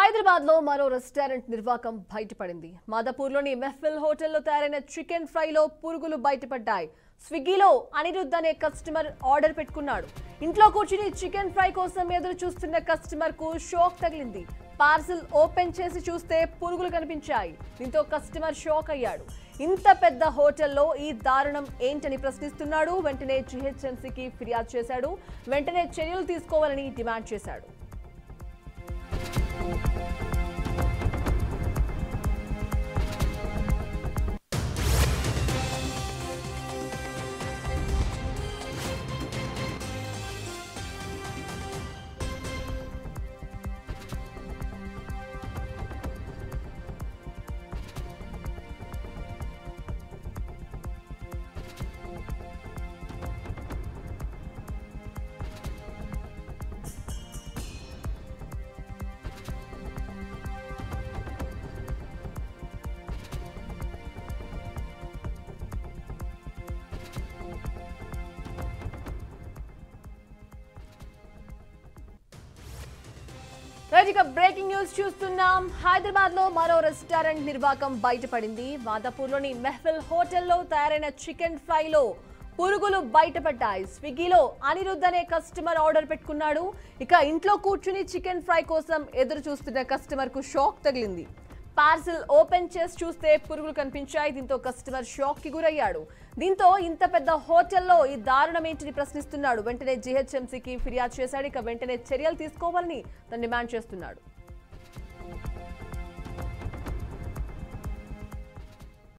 హైదరాబాద్ లో మరో రెస్టారెంట్ నిర్వాకం బయటపడింది మాదాపూర్లోని మెహఫిల్ హోటల్లో తయారైన చికెన్ ఫ్రైలో పురుగులు బయటపడ్డాయి స్విగ్గీలో అనిరుద్ధ్ అనే కస్టమర్ ఆర్డర్ పెట్టుకున్నాడు ఇంట్లో కూర్చుని చికెన్ ఫ్రై కోసం ఎదురు చూస్తున్న కస్టమర్ కు షాక్ తగిలింది పార్సిల్ ఓపెన్ చేసి చూస్తే పురుగులు కనిపించాయి దీంతో కస్టమర్ షాక్ అయ్యాడు ఇంత పెద్ద హోటల్లో ఈ దారుణం ఏంటని ప్రశ్నిస్తున్నాడు వెంటనే జిహెచ్ఎంసీకి ఫిర్యాదు చేశాడు వెంటనే చర్యలు తీసుకోవాలని డిమాండ్ చేశాడు రైట్ ఇక బ్రేకింగ్ న్యూస్ చూస్తున్నాం హైదరాబాద్ లో మరో రెస్టారెంట్ నిర్వాకం బయటపడింది మాదాపూర్లోని మెహఫిల్ హోటల్లో తయారైన చికెన్ ఫ్రైలో పురుగులు బయటపడ్డాయి స్విగ్గీలో అనిరుద్ధ్ అనే కస్టమర్ ఆర్డర్ పెట్టుకున్నాడు ఇక ఇంట్లో కూర్చుని చికెన్ ఫ్రై కోసం ఎదురు చూస్తున్న కస్టమర్ కు షాక్ తగిలింది పార్సిల్ ఓపెన్ చేసి చూస్తే పురుగులు కనిపించాయి దీంతో కస్టమర్ షాక్ కి గురయ్యాడు దీంతో ఇంత పెద్ద హోటల్లో ఈ దారుణం ఏంటిని ప్రశ్నిస్తున్నాడు వెంటనే జీహెచ్ఎంసీకి ఫిర్యాదు చేశాడు ఇక వెంటనే చర్యలు తీసుకోవాలని తను డిమాండ్ చేస్తున్నాడు